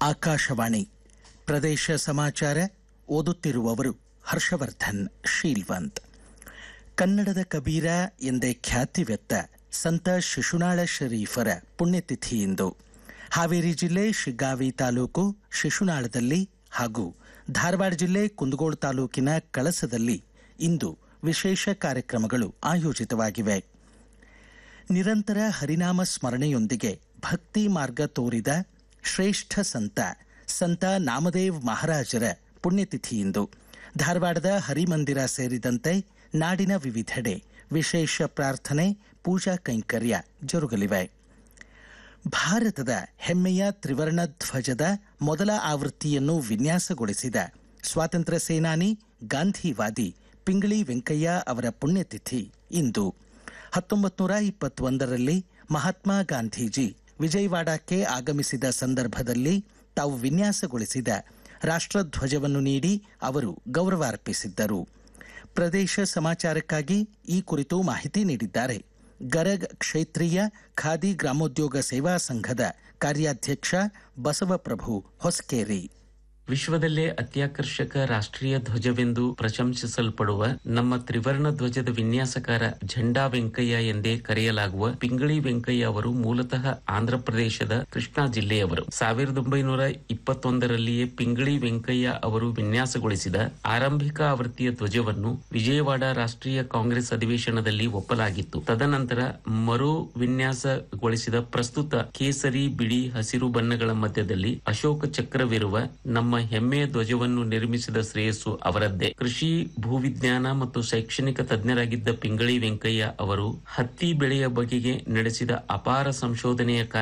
ಆಕಾಶವಾಣಿ ಪ್ರದೇಶ ಸಮಾಚಾರ ಓದುತ್ತಿರುವವರು ಹರ್ಷವರ್ಧನ್ ಶೀಲ್ವಂತ್ ಕನ್ನಡದ ಕಬೀರ ಎಂದೇ ಖ್ಯಾತಿವೆತ್ತ ಸಂತ ಶಿಶುನಾಳ ಶರೀಫರ ಪುಣ್ಯತಿಥಿ ಇಂದು ಹಾವೇರಿ ಜಿಲ್ಲೆ ಶಿಗ್ಗಾವಿ ತಾಲೂಕು ಶಿಶುನಾಳದಲ್ಲಿ ಹಾಗೂ ಧಾರವಾಡ ಜಿಲ್ಲೆ ಕುಂದಗೋಳ ತಾಲೂಕಿನ ಕಳಸದಲ್ಲಿ ಇಂದು ವಿಶೇಷ ಕಾರ್ಯಕ್ರಮಗಳು ಆಯೋಜಿತವಾಗಿವೆ ನಿರಂತರ ಹರಿನಾಮ ಸ್ಮರಣೆಯೊಂದಿಗೆ ಭಕ್ತಿ ಮಾರ್ಗ ತೋರಿದ ಶ್ರೇಷ್ಠ ಸಂತ ಸಂತ ನಾಮದೇವ್ ಮಹಾರಾಜರ ಪುಣ್ಯತಿಥಿಯಿಂದು ಧಾರವಾಡದ ಹರಿಮಂದಿರ ಸೇರಿದಂತೆ ನಾಡಿನ ವಿವಿಧೆಡೆ ವಿಶೇಷ ಪ್ರಾರ್ಥನೆ ಪೂಜಾ ಕೈಂಕರ್ಯ ಜರುಗಲಿವೆ ಭಾರತದ ಹೆಮ್ಮೆಯ ತ್ರಿವರ್ಣ ಧ್ವಜದ ಮೊದಲ ಆವೃತ್ತಿಯನ್ನು ವಿನ್ಯಾಸಗೊಳಿಸಿದ ಸ್ವಾತಂತ್ರ್ಯ ಸೇನಾನಿ ಗಾಂಧಿವಾದಿ ಪಿಂಗಳಿ ವೆಂಕಯ್ಯ ಅವರ ಪುಣ್ಯತಿಥಿ ಇಂದು ಹತ್ತೊಂಬತ್ತು ನೂರ ಇಪ್ಪತ್ತೊಂದರಲ್ಲಿ ಮಹಾತ್ಮ ಗಾಂಧೀಜಿ ವಿಜಯವಾಡಕ್ಕೆ ಆಗಮಿಸಿದ ಸಂದರ್ಭದಲ್ಲಿ ತಾವು ವಿನ್ಯಾಸಗೊಳಿಸಿದ ರಾಷ್ಟ್ರಧ್ವಜವನ್ನು ನೀಡಿ ಅವರು ಗೌರವ ಅರ್ಪಿಸಿದ್ದರು ಪ್ರದೇಶ ಸಮಾಚಾರಕ್ಕಾಗಿ ಈ ಕುರಿತು ಮಾಹಿತಿ ನೀಡಿದ್ದಾರೆ ಗರಗ್ ಕ್ಷೇತ್ರೀಯ ಖಾದಿ ಗ್ರಾಮೋದ್ಯೋಗ ಸೇವಾ ಸಂಘದ ಕಾರ್ಯಾಧ್ಯಕ್ಷ ಬಸವಪ್ರಭು ಹೊಸಕೇರಿ ವಿಶ್ವದಲ್ಲೇ ಅತ್ಯಾಕರ್ಷಕ ರಾಷ್ಟ್ರೀಯ ಧ್ವಜವೆಂದು ಪ್ರಶಂಸಿಸಲ್ಪಡುವ ನಮ್ಮ ತ್ರಿವರ್ಣ ಧ್ವಜದ ವಿನ್ಯಾಸಕಾರ ಝಂಡಾ ವೆಂಕಯ್ಯ ಎಂದೇ ಕರೆಯಲಾಗುವ ಪಿಂಗಳಿ ವೆಂಕಯ್ಯ ಅವರು ಮೂಲತಃ ಆಂಧ್ರಪ್ರದೇಶದ ಕೃಷ್ಣಾ ಜಿಲ್ಲೆಯವರು ಸಾವಿರದ ಒಂಬೈನೂರ ಇಪ್ಪತ್ತೊಂದರಲ್ಲಿಯೇ ಪಿಂಗಳಿ ವೆಂಕಯ್ಯ ಅವರು ವಿನ್ಯಾಸಗೊಳಿಸಿದ ಆರಂಭಿಕ ಆವೃತ್ತಿಯ ಧ್ವಜವನ್ನು ವಿಜಯವಾಡ ರಾಷ್ಟ್ರೀಯ ಕಾಂಗ್ರೆಸ್ ಅಧಿವೇಶನದಲ್ಲಿ ಒಪ್ಪಲಾಗಿತ್ತು ತದನಂತರ ಮರು ವಿನ್ಯಾಸಗೊಳಿಸಿದ ಪ್ರಸ್ತುತ ಕೇಸರಿ ಬಿಳಿ ಹಸಿರು ಬಣ್ಣಗಳ ಮಧ್ಯದಲ್ಲಿ ಅಶೋಕ ಚಕ್ರವಿರುವ ನಮ್ಮ ಹೆಮ್ಮೆಯ ಧ್ವಜವನ್ನು ನಿರ್ಮಿಸಿದ ಶ್ರೇಯಸ್ಸು ಅವರದ್ದೇ ಕೃಷಿ ಭೂವಿಜ್ಞಾನ ಮತ್ತು ಶೈಕ್ಷಣಿಕ ತಜ್ಞರಾಗಿದ್ದ ಪಿಂಗಳಿ ವೆಂಕಯ್ಯ ಅವರು ಹತ್ತಿ ಬೆಳೆಯ ಬಗೆಗೆ ನಡೆಸಿದ ಅಪಾರ ಸಂಶೋಧನೆಯ